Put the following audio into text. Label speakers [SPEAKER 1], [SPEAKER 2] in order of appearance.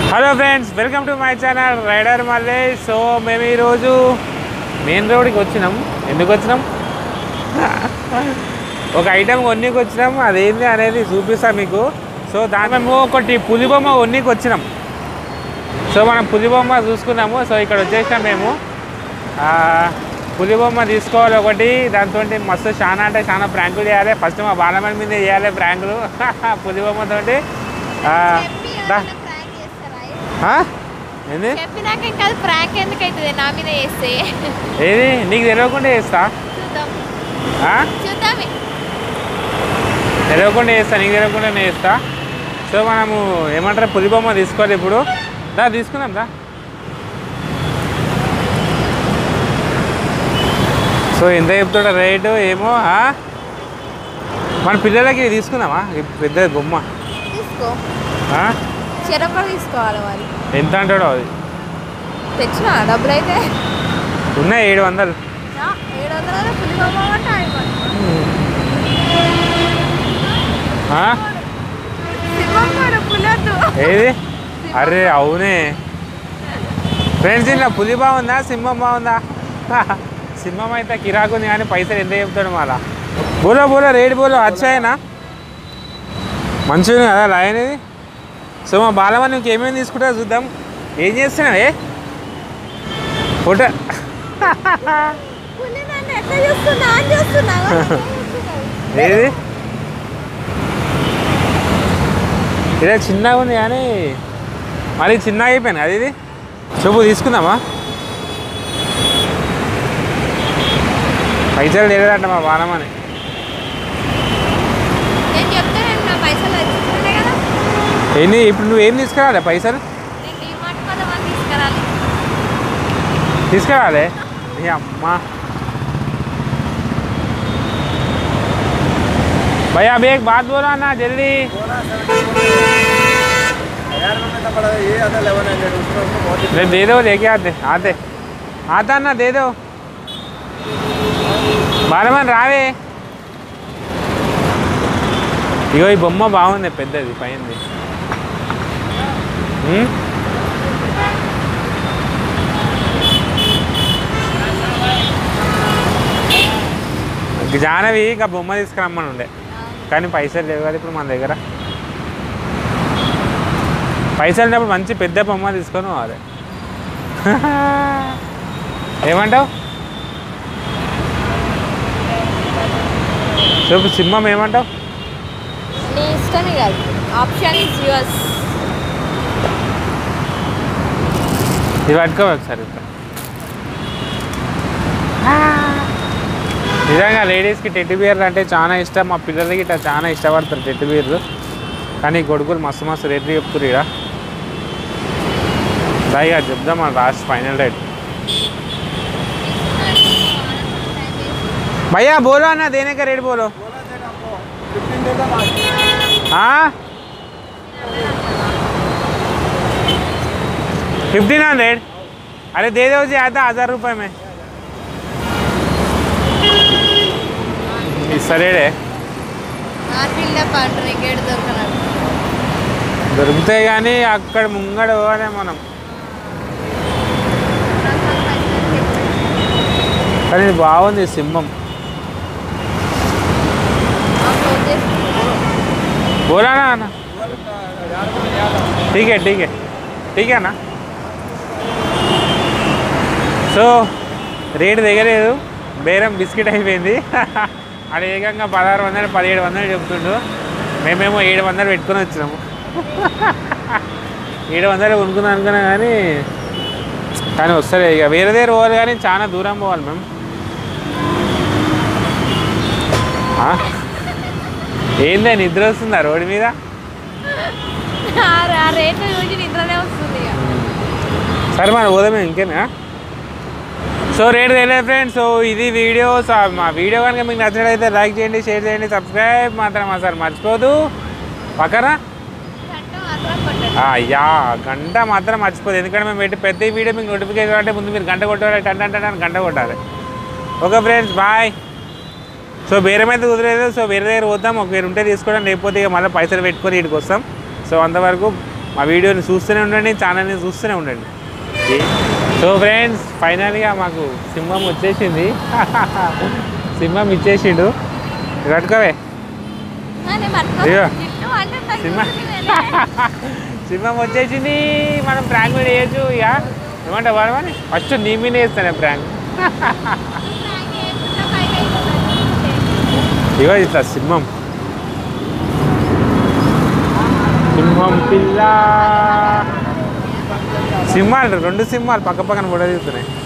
[SPEAKER 1] Hello friends welcome to my channel rider Mallesh so మేము ఈరోజు main రోడ్కి వచ్చినాం ఎందుకు వచ్చినాం ఒక ఐటెం కొన్నికి వచ్చినాం అదేంటి అనేది చూపిస్తాం మీకు సో దాని మేము ఒకటి పులిబొమ్మ కొన్నికి వచ్చినాం సో మనం పులిబొమ్మ చూసుకున్నాము సో ఇక్కడ వచ్చేసినాం మేము ఆ, పులిబొమ్మ తీసుకోవాలి ఒకటి దాంతో మస్తు చాలా అంటే చాలా ప్రాంకులు చేయాలి ఫస్ట్ మా బాలమణి మీద చేయాలి ప్రాంకులు పులిబొమ్మతోటి ఆ, దా. ఆ? ఏంది
[SPEAKER 2] చెప్పినాక ఇంకా అది ప్రాంక్ ఎందుకు అవుతుంది నా మీద చేస్తే
[SPEAKER 1] ఏది నీకు తెలియకుండా చేస్తా
[SPEAKER 2] చూద్దాం
[SPEAKER 1] ఆ?
[SPEAKER 2] చూద్దాం
[SPEAKER 1] తెలియకుండా చేస్తా నీకు తెలియకుండా నేను చేస్తా సో మనము ఏమంటారు పులిబొమ్మ తీసుకోవాలి ఇప్పుడు దా తీసుకుందాం దా సో ఎంత చెప్తాడు రేటు ఏమో ఆ? మన పిల్లలకి ఇది తీసుకుందామా ఈ పెద్ద బొమ్మ
[SPEAKER 2] తీసుకో
[SPEAKER 1] ఆ?
[SPEAKER 2] చెరొకటి తీసుకోవాలి మరి
[SPEAKER 1] ఎంత అంటాడో అది
[SPEAKER 2] తెచ్చిన డబ్బులు అయితే
[SPEAKER 1] ఉన్నాయి ఏడు వందలు
[SPEAKER 2] ఏడు వందల పులిబొమ్మ అంటే అయిపోయింది
[SPEAKER 1] ఆ?
[SPEAKER 2] పులొద్దు
[SPEAKER 1] ఏది అరే అవునే ఫ్రెండ్స్ ఇలా పులి బాగుందా సింహం బాగుందా సింహం అయితే కిరాకు ఉంది కానీ పైసలు ఎంత చెప్తాడు మళ్ళా బోలో బోలో రేట్ బోలో వచ్చాయనా మంచిగా కదా లైన్ ఇది సో మా బాలమ్మ నీకు ఏమేమి తీసుకుంటా చూద్దాం ఏం చేస్తున్నావే ఫోటో
[SPEAKER 2] పులి నన్ను ఎట్లా చూస్తున్నా అని చూస్తున్నా
[SPEAKER 1] ఏది ఇదే చిన్నగా ఉంది కానీ మళ్ళీ చిన్నగా అయిపోయింది అది ఇది చూపు తీసుకుందామా పైసలు లేదంట మా బాణమని
[SPEAKER 2] నేను చెప్తే నేను నా పైసలు వచ్చిందే కదా
[SPEAKER 1] ఏంది ఇప్పుడు నువ్వు ఏం తీసుకురావాలి పైసలు
[SPEAKER 2] నేను డిమార్ట్ పదమని తీసుకురాలి
[SPEAKER 1] తీసుకురావాలి ఏ అమ్మా भैया अभी एक बात बोलो ना जल्दी अरे दे दो लेके आते आते आता ना दे दो బాలమని రావే ఇగో ఈ బొమ్మ బాగుంది పెద్దది పైనది ఉమ్? జానవి ఇక బొమ్మ తీసుకురమ్మని ఉండే కానీ పైసలు లేవు కదా ఇప్పుడు మన దగ్గర పైసలు ఉన్నప్పుడు మంచి పెద్ద బొమ్మ తీసుకొని పోవాలి ఏమంటావు చెప్పు సింహం ఏమంటావు
[SPEAKER 2] నీ ఇష్టమే కాదు ఆప్షన్ ఇస్ యువర్స్
[SPEAKER 1] ఇది పట్టుకో ఒకసారి ఇక్కడ. నిజంగా లేడీస్కి టెడ్డి బియర్లు అంటే చాలా ఇష్టం మా పిల్లలకి ఇట్లా చాలా ఇష్టపడతారు టెడ్డి బియర్లు కానీ ఈ కొడుకులు మస్తు మస్తు రేట్లు చెప్తారు ఇక్కడ దాయిగా చెప్దాం మన లాస్ట్ ఫైనల్ రేట్ भैया बोलो ना देने का रेट बोलो हाँ फिफ्टीन हंड्रेड अरे दे दो जी आता हज़ार रुपये में इस రేడే
[SPEAKER 2] నా పిల్ల పంటని గేడు దొరకనట్టు
[SPEAKER 1] దొరుకుతాయి కానీ అక్కడ ముంగడ పోవాలి మనం కానీ ఇది బాగుంది ఈ సింహం बोला ना आना ठीक है ठीक है ठीक है ना సో రేటు దిగలేదు బేరం బిస్కెట్ అయిపోయింది ఆడ ఏకంగా పదహారు వందలు పదిహేడు వందలు చెప్తుండు మేమేమో ఏడు వందలు పెట్టుకొని వచ్చినాము ఏడు వందలు కొనుక్కుందాం అనుకున్నా కానీ కానీ వస్తలేదు ఇక వేరే దగ్గర పోవాలి కానీ చాలా దూరం పోవాలి మేము ఆ? ఏందే నిద్ర వస్తుందా రోడ్డు మీద
[SPEAKER 2] ఆ రేట్ చూసి నిద్రనే వస్తుంది ఇక
[SPEAKER 1] సరే మన పోదామే ఇంకేనా సో రేట్ తెలియదు ఫ్రెండ్స్ సో ఇది వీడియో సో మా వీడియో కనుక మీకు నచ్చినట్లయితే లైక్ చేయండి షేర్ చేయండి సబ్స్క్రైబ్ మాత్రం అసలు మర్చిపోదు పక్కన
[SPEAKER 2] గంట మాత్రం కొట్టండి
[SPEAKER 1] ఆ, అయ్యా గంట మాత్రం మర్చిపోదు ఎందుకంటే మేము పెట్టి ప్రతి వీడియో మీకు నోటిఫికేషన్ అంటే ముందు మీరు గంట కొట్టాలి టన్ టన్ టన్ అని గంట కొట్టాలి ఓకే ఫ్రెండ్స్ బాయ్ సో బేరం అయితే కుదరలేదు సో వేరే దగ్గర పోతాం ఒక వేరు ఉంటే తీసుకోవడం లేకపోతే ఇక మళ్ళీ పైసలు పెట్టుకొని ఇక్కడికి వస్తాం సో అంతవరకు మా వీడియోని చూస్తూనే ఉండండి ఛానల్ని చూస్తూనే ఉండండి సో ఫ్రెండ్స్ ఫైనల్గా మాకు సింహం వచ్చేసింది సింహం ఇచ్చేసిండు కట్టుకోవే
[SPEAKER 2] నేను పట్టుకో.
[SPEAKER 1] ఇదిగో.
[SPEAKER 2] జిట్టు అంటే నాకు
[SPEAKER 1] సింహం
[SPEAKER 2] గుర్తులేదు.
[SPEAKER 1] సింహం వచ్చేసింది మనం ప్రాంక్ మీద వేయచ్చు ఇక ఏమంటావు వాడమని ఫస్ట్ నీ మీద వేస్తాను ప్రాంక్
[SPEAKER 2] నాకు ఏమున్నా పైగా అయిపోతుంది.
[SPEAKER 1] ఇగో ఇట్లా సింహం సింహం పిల్ల సింహాలు రెండు సింహాలు పక్క పక్కన కూడా తీస్తున్నాయి